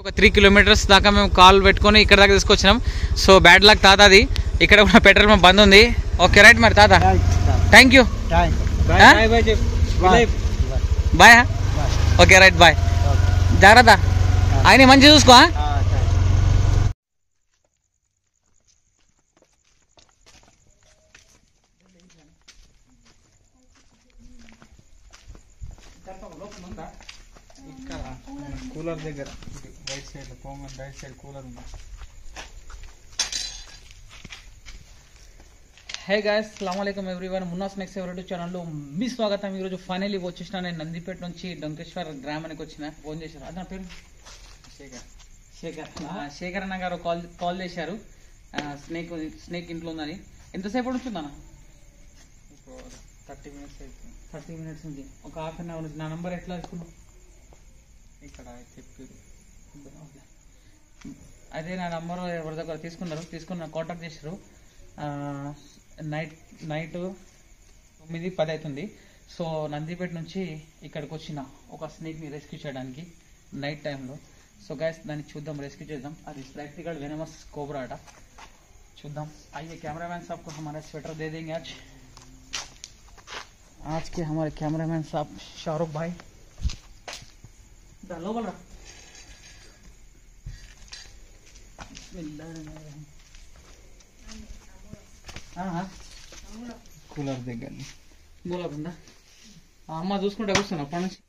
ఒక three kilometres దాకా మేము కాల్ పెట్టుకొని ఇక్కడ దాకా తీసుకొచ్చినాం సో బ్యాడ్ లక్ తాత అది ఇక్కడ కూడా పెట్రోల్ పంప్ బంద్ ఉంది ఓకే రైట్ మరి తాత thank you bye Huh? Bye bye చెప్పు bye bye okay right bye జాగ్రత్త ఆయన మంచిగా చూసుకో ఆ? ఇక్కడ కూలర్ దగ్గర రైట్ సైడ్ కోమన్ రైట్ సైడ్ కూలర్ ఉంది హే గాయస్ అస్సలం ఎవ్రీవన్ మున్నా స్నాక్స్ ఎవరి ఛానల్లో మీ స్వాగతం ఈరోజు ఫైనల్లీ వచ్చేసిన నేను నందిపేట నుంచి డొంకేశ్వర్ గ్రామానికి వచ్చిన ఫోన్ చేశారు అది నా పేరు శేఖర్ శేఖర్ ఆ, శేఖర్ అన్న గారు కాల్ కాల్ చేశారు ఆ, స్నేక్ స్నేక్ ఇంట్లో ఉందని ఎంతసేపు ఉంటుందన్న ఇప్పుడు థర్టీ మినిట్స్ అవుతుంది థర్టీ మినిట్స్ ఉంది ఒక హాఫ్ అన్ అవర్ నా నంబర్ ఎట్లా తీసుకున్నావు ఇక్కడ చెప్పారు అదే నా నంబర్ ఎవరి దగ్గర తీసుకున్నారు తీసుకున్న కాంటాక్ట్ చేశారు ఆ, నైట్ నైట్ తొమ్మిది పది అవుతుంది సో నందిపేట నుంచి ఇక్కడికి వచ్చిన ఒక స్నేక్ని రెస్క్యూ చేయడానికి నైట్ టైంలో సో గైస్ దాన్ని చూద్దాం రెస్క్యూ చేద్దాం అది ప్రాక్టికల్ వెనమస్ కోబ్రా అట చూద్దాం आइए कैमरामैन साहब को हमारा स्वेटर दे देंगे आज आज के हमारे कैमरामैन साहब शाहरुख भाई डालो बोला बिस्मिल्लाहिर्रहमानिर्रहीम हाँ हाँ కూలర్ దగ్గర బోలా బందా ఆ అమ్మ చూసుకుంటే కూర్చున్నా అప్పటి నుంచి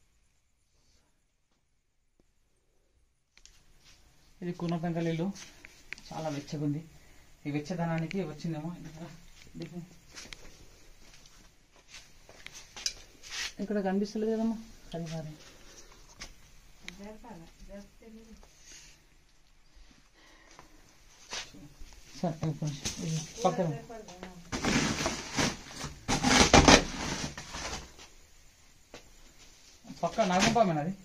ఇది కున్నతంకల్ ఇల్లు చాలా వెచ్చగా ఉంది ఈ వెచ్చదనానికి వచ్చిందేమో ఇక్కడ దిగు. ఇక్కడ కనిపిస్తలేదు కదమ్మా సరే సరే సార్ ఒక నిమిషం. ఇది పక్కన పక్క నాగంపామేనా అది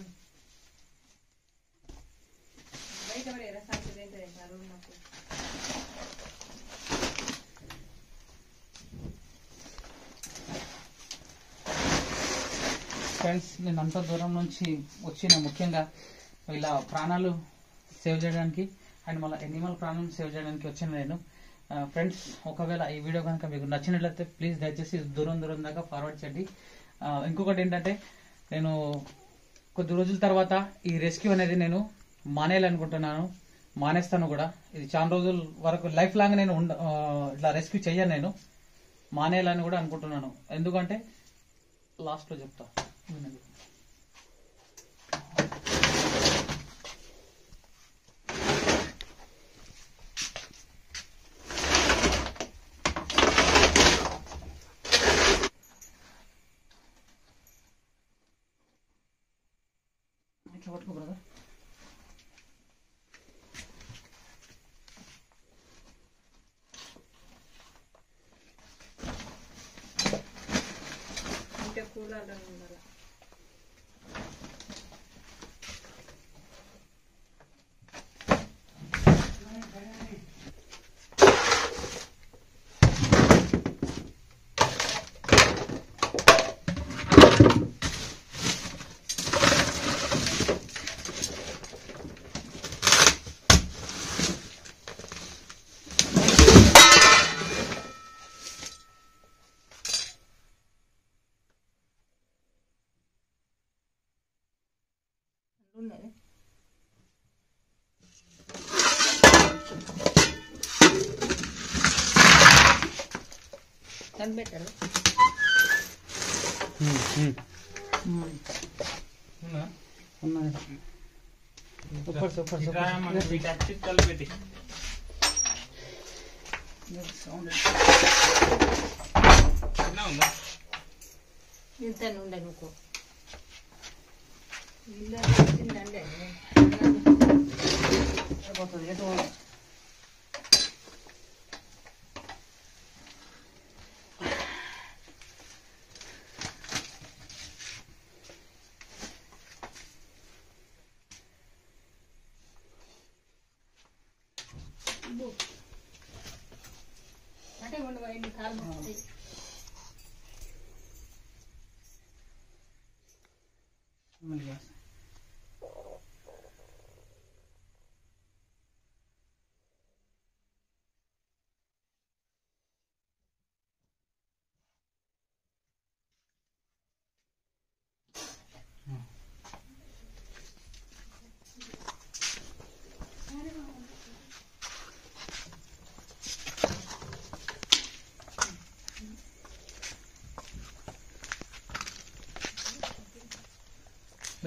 ఫ్రెండ్స్ నేను అంత దూరం నుంచి వచ్చిన ముఖ్యంగా ఇలా ప్రాణాలు సేవ్ చేయడానికి అండ్ మళ్ళీ ఎనిమల్ ప్రాణం సేవ్ చేయడానికి వచ్చిన నేను ఫ్రెండ్స్ ఒకవేళ ఈ వీడియో కనుక మీకు నచ్చినట్లయితే ప్లీజ్ దయచేసి దూరం దూరం దాకా ఫార్వర్డ్ చేయండి ఆ, ఇంకొకటి ఏంటంటే నేను కొద్ది రోజుల తర్వాత ఈ రెస్క్యూ అనేది నేను మానేయాలనుకుంటున్నాను మానేస్తాను కూడా ఇది చాలా రోజుల వరకు లైఫ్ లాంగ్ నేను ఉండ ఆ, ఇట్లా రెస్క్యూ చెయ్యను నేను మానేయాలని కూడా అనుకుంటున్నాను ఎందుకంటే లాస్ట్లో చెప్తా వినండి. ఇట్లా పట్టుకో బ్రదర్ కనిపెట్టారు ఉన్నది సూపర్ సూపర్ సూపర్ కలిపెట్టి సౌండ్ ఉందా ఇంత నుండే నువ్వు ఇల్లు తిందండే అయిపోతుంది ఎటు అంటే ఉండి పోయింది కాలు మొక్కుతాయి. మిల్ గया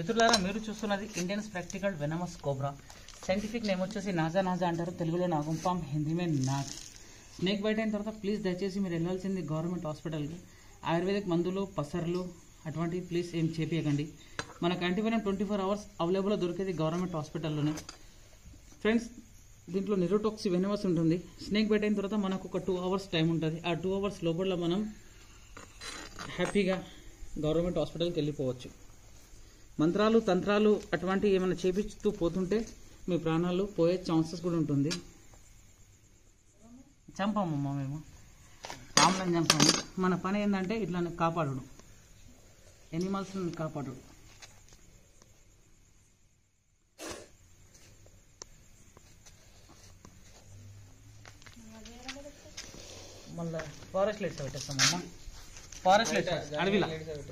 మిత్రులారా మీరు చూస్తున్నది Indians practical venomous cobra scientific name వచ్చేసి నాజా నాజా అంటారు తెలుగులో నాగుంపాం హిందీమే నాగ్ స్నేక్ బైట్ అయిన తర్వాత ప్లీజ్ దయచేసి మీరు వెళ్ళాల్సింది గవర్నమెంట్ హాస్పిటల్కి ఆయుర్వేదిక్ మందులు పసర్లు అటువంటివి ప్లీజ్ ఏం చేపియకండి మనకు యాంటీవైరల్ ట్వంటీ ఫోర్ అవర్స్ అవైలబుల్లో దొరికేది గవర్నమెంట్ హాస్పిటల్లోనే ఫ్రెండ్స్ దీంట్లో నిరోటాక్సి వెనమస్ ఉంటుంది స్నేక్ బైట్ అయిన తర్వాత మనకు ఒక టూ అవర్స్ టైం ఉంటుంది ఆ టూ అవర్స్ లోపల మనం హ్యాపీగా గవర్నమెంట్ హాస్పిటల్కి వెళ్ళిపోవచ్చు మంత్రాలు తంత్రాలు అటువంటి ఏమైనా చేపిస్తూ పోతుంటే మీ ప్రాణాలు పోయే ఛాన్సెస్ కూడా ఉంటుంది చంపామమ్మ మేము పాములను చంపాము మన పని ఏంటంటే ఇట్లా కాపాడు ఎనిమల్స్ని కాపాడు మళ్ళీ ఫారెస్ట్ లైట్స్ పెట్టేస్తామమ్మ ఫారెస్ట్ లైట్స్ అడవిలా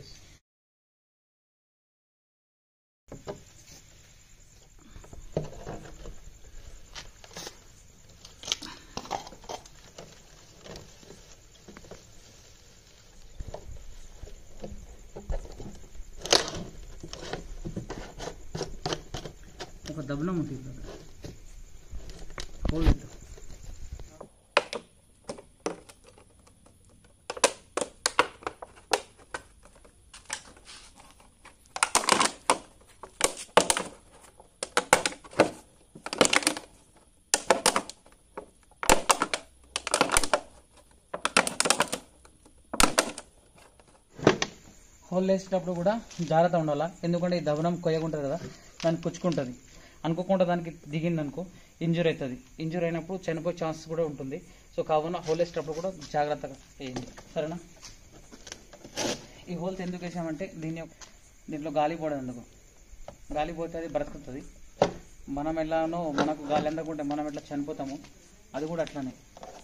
ఒక దబ్బనం ఉంటుంది అక్కడ హోల్ ఇద్దాం. హోల్ వేసేటప్పుడు కూడా జాగ్రత్త ఉండాలా ఎందుకంటే ఈ దవనం కొయ్యకుంటుంది కదా దానికి పుచ్చుకుంటుంది అనుకోకుండా దానికి దిగింది అనుకో ఇంజూర్ అవుతుంది ఇంజూర్ అయినప్పుడు చనిపోయే ఛాన్స్ కూడా ఉంటుంది సో కావున హోల్ వేసేటప్పుడు కూడా జాగ్రత్తగా వేయండి సరేనా ఈ హోల్స్ ఎందుకు వేసామంటే దీని యొక్క- దీంట్లో గాలి పోవడం ఎందుకు గాలి పోతే అది బ్రతుకుతుంది మనం ఎలానో మనకు గాలి అందకుంటే మనం ఎట్లా చనిపోతాము అది కూడా అట్లానే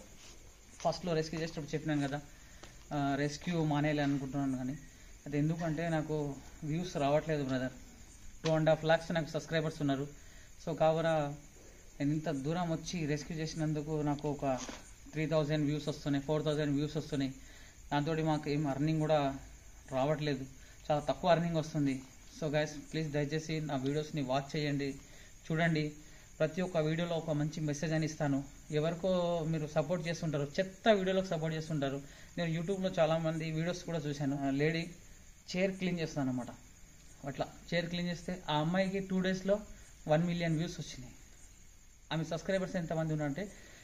ఫస్ట్లో రెస్క్యూ చేసేటప్పుడు చెప్పినాను కదా రెస్క్యూ మానేయాలి అనుకుంటున్నాను కానీ అది ఎందుకంటే నాకు వ్యూస్ రావట్లేదు brother two and half lakhs నాకు సబ్స్క్రైబర్స్ ఉన్నారు సో కావున నేను ఇంత దూరం వచ్చి రెస్క్యూ చేసినందుకు నాకు ఒక త్రీ థౌజండ్ వ్యూస్ వస్తున్నాయి ఫోర్ థౌజండ్ వ్యూస్ వస్తున్నాయి దాంతో మాకు ఏం అర్నింగ్ కూడా రావట్లేదు చాలా తక్కువ అర్నింగ్ వస్తుంది సో గైస్ ప్లీజ్ దయచేసి నా వీడియోస్ని వాచ్ చేయండి చూడండి ప్రతి ఒక్క వీడియోలో ఒక మంచి మెసేజ్ అని ఇస్తాను ఎవరికో మీరు సపోర్ట్ చేస్తుంటారు చెత్త వీడియోలకు సపోర్ట్ చేస్తుంటారు నేను యూట్యూబ్లో చాలామంది వీడియోస్ కూడా చూశాను లేడీ చైర్ క్లీన్ చేస్తాను అనమాట అట్లా చైర్ క్లీన్ చేస్తే ఆ అమ్మాయికి టూ డేస్లో వన్ మిలియన్ వ్యూస్ వచ్చినాయి ఆమె సబ్స్క్రైబర్స్ ఎంతమంది ఉన్నారంటే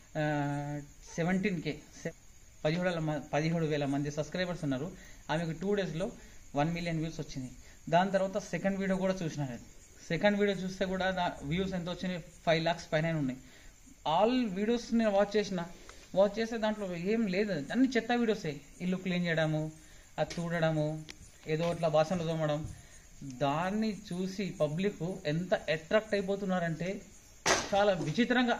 సెవెంటీన్ కే పదిహేడు వేల మ- పదిహేడు వేల మంది సబ్స్క్రైబర్స్ ఉన్నారు ఆమెకు టూ డేస్లో వన్ మిలియన్ వ్యూస్ వచ్చినాయి దాని తర్వాత సెకండ్ వీడియో కూడా చూసిన నేను సెకండ్ వీడియో చూస్తే కూడా నా వ్యూస్ ఎంత వచ్చినాయి ఫైవ్ లాక్స్ పైన ఉన్నాయి ఆల్ వీడియోస్ నేను వాచ్ చేసిన వాచ్ చేస్తే దాంట్లో ఏం లేదు అన్ని చెత్త వీడియోసే ఇల్లు క్లీన్ చేయడము అది చూడడము ఏదో ఇట్లా బాసనలు తోమడం దాన్ని చూసి పబ్లిక్ ఎంత అట్రాక్ట్ అయిపోతున్నారంటే చాలా విచిత్రంగా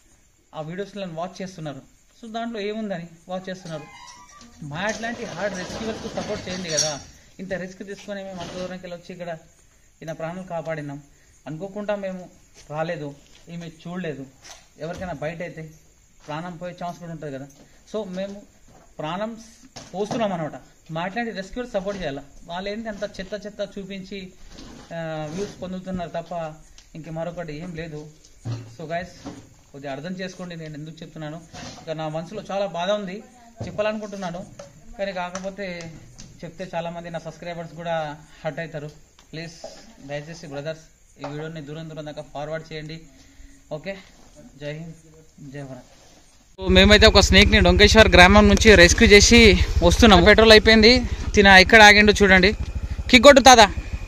ఆ వీడియోస్లను వాచ్ చేస్తున్నారు సో దాంట్లో ఏముందని వాచ్ చేస్తున్నారు మా అట్లాంటి హార్డ్ రెస్క్యూవర్స్కు సపోర్ట్ చేయండి కదా ఇంత రిస్క్ తీసుకొని మేము అంత దూరంకి వెళ్ళి వచ్చి ఇక్కడ ఈయన ప్రాణాలు కాపాడినాం అనుకోకుండా మేము రాలేదు ఈమె చూడలేదు ఎవరికైనా బయట అయితే ప్రాణం పోయే ఛాన్స్ కూడా ఉంటుంది కదా సో మేము ప్రాణం పోస్తున్నాం అనమాట మా అట్లాంటి రెస్క్యూర్ సపోర్ట్ చేయాలి వాళ్ళు ఏంటి అంత చెత్త చెత్త చూపించి వ్యూస్ పొందుతున్నారు తప్ప ఇంక మరొకటి ఏం లేదు సో గైస్ కొద్దిగా అర్థం చేసుకోండి నేను ఎందుకు చెప్తున్నాను ఇక నా మనసులో చాలా బాధ ఉంది చెప్పాలనుకుంటున్నాను కానీ కాకపోతే చెప్తే చాలా మంది నా సబ్స్క్రైబర్స్ కూడా హర్ట్ అవుతారు ప్లీజ్ దయచేసి బ్రదర్స్ ఈ వీడియోని దూరం దూరం దాకా ఫార్వర్డ్ చేయండి ఓకే జై హింద్ జై భారత్ మేమైతే ఒక స్నేక్ ని డొంకేశ్వర్ గ్రామం నుంచి రెస్క్యూ చేసి వస్తున్నాం పెట్రోల్ అయిపోయింది తిన ఎక్కడ ఆగిండో చూడండి కిక్ కొట్టు తాదా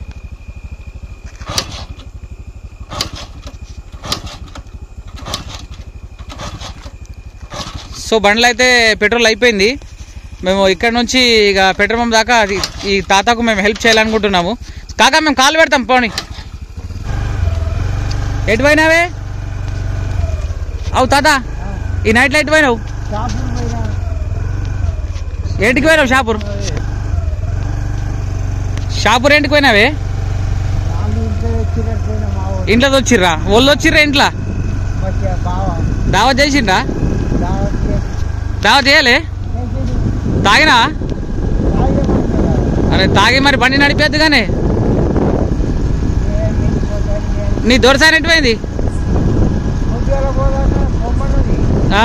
సో బండ్లు అయితే పెట్రోల్ అయిపోయింది మేము ఇక్కడ నుంచి ఇక పెట్రోల్ పంప్ దాకా అది ఈ తాతకు మేము హెల్ప్ చేయాలనుకుంటున్నాము కాకా మేము కాలు పెడతాం పోనీ ఎటు పోయినావే అవు తాత ఈ నైట్లో ఎటు పోయినావు ఏంటికి పోయినావు షాపూర్ షాపూర్ ఏంటికి పోయినావే ఇంట్లో వచ్చిర్రా వాళ్ళు వచ్చిర్రా ఇంట్లో దావా చేసిండ్రా దావా చేయలే తాగినా అరే తాగి మరి బండి నడిపేద్దు కానీ నీ దొరసారి ఎటుపోయింది పొద్దుగాల పోదాక బొమ్మన్నది ఆ,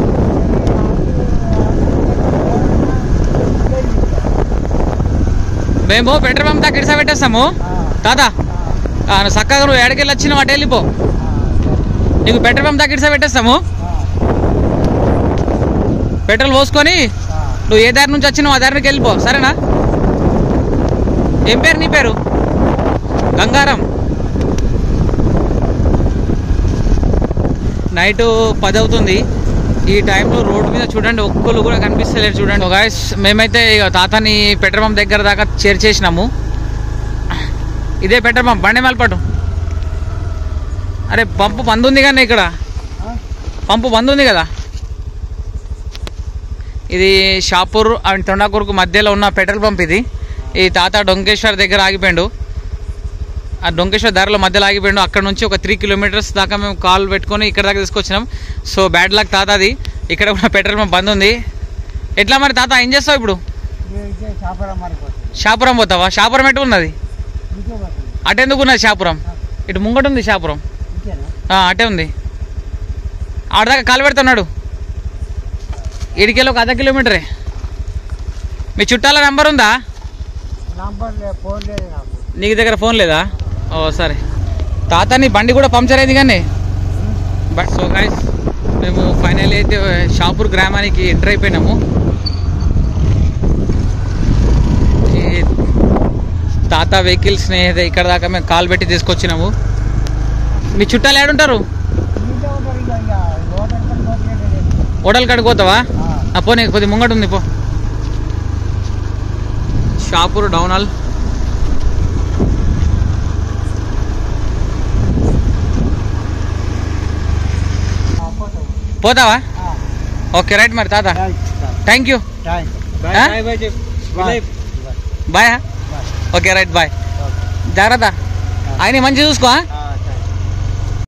మేము పెట్రోల్ పంప్ దాకా ఇడిసా పెట్టేస్తాము తాత ఆ, నువ్వు చక్కగా నువ్వు ఎడకెళ్ళి వచ్చినావు అటు వెళ్ళిపో నీకు పెట్రోల్ పంప్ దాకా ఇడిసా పెట్టేస్తాము పెట్రోల్ పోసుకొని నువ్వు ఏ దారి నుంచి వచ్చినావు ఆ దారికి వెళ్ళిపో సరేనా ఏం పేరు నీ పేరు గంగారం నైట్ పది అవుతుంది ఈ టైంలో రోడ్డు మీద చూడండి ఒక్కరు కూడా కనిపిస్తలేరు చూడండి గాయస్ మేమైతే ఇక తాతని పెట్రోల్ పంప్ దగ్గర దాకా చేర్చేసినాము ఇదే పెట్రోల్ పంప్ బండి మల్పటు అరే పంపు బంద్ ఉంది కానీ ఇక్కడ పంపు బంద్ ఉంది కదా ఇది షాపూర్ అండ్ తొండాకూరుకు మధ్యలో ఉన్న పెట్రోల్ పంప్ ఇది ఈ తాత డొంకేశ్వర్ దగ్గర ఆగిపోయిండు ఆ డొంకేశ్వర్ దారిలో మధ్యలో ఆగిపోయిండు అక్కడ నుంచి ఒక త్రీ కిలోమీటర్స్ దాకా మేము కాల్ పెట్టుకొని ఇక్కడ దాకా తీసుకొచ్చినాం సో బ్యాడ్ లక్ తాత అది ఇక్కడ కూడా పెట్రోల్ పంప్ బంద్ ఉంది ఎట్లా మరి తాత ఏం చేస్తావు ఇప్పుడు చేపల మారిపోతుంది షాపురం పోతావా షాపురం ఎటు ఉన్నది ఇంకే పోతుంది అటెందుకు ఉన్నది షాపురం ఇటు ముంగట ఉంది షాపురం ఇంకేనా ఆ, అటే ఉంది ఆడదాకా కాలు పెడుతున్నాడు ఇడికెళ్ళి ఒక అర్ధ కిలోమీటరే మీ చుట్టాల నెంబర్ ఉందా నంబర్ లేదు ఫోన్ లేదు నాకు నీకు దగ్గర ఫోన్ లేదా ఓ సరే తాత నీ బండి కూడా పంక్చర్ అయింది కానీ బట్ సో గైస్ మేము ఫైనల్ అయితే షాపూర్ గ్రామానికి ఎంటర్ అయిపోయినాము ఈ తాత వెహికల్స్ని అయితే ఇక్కడ దాకా మేము కాల్ పెట్టి తీసుకొచ్చినాము మీ చుట్టాలు ఏడుంటారు ఇంట్లో ఉంటారు ఇక ఇక హోటల్ పని పోతలేదు హోటల్ కాడికి పోతావా ఆ పోనీ కొద్ది ముంగట ఉంది పో షాపూర్ డౌన్ హాల్ పోతావా ఓకే రైట్ మరి తాత థ్యాంక్ యూ బాయ్ ఆ? బాయ్ బాయ్ చెప్పు bye. Bye bye okay right bye జాగ్రత్త ఆయన మంచిగా చూసుకో ఆ? ఆ.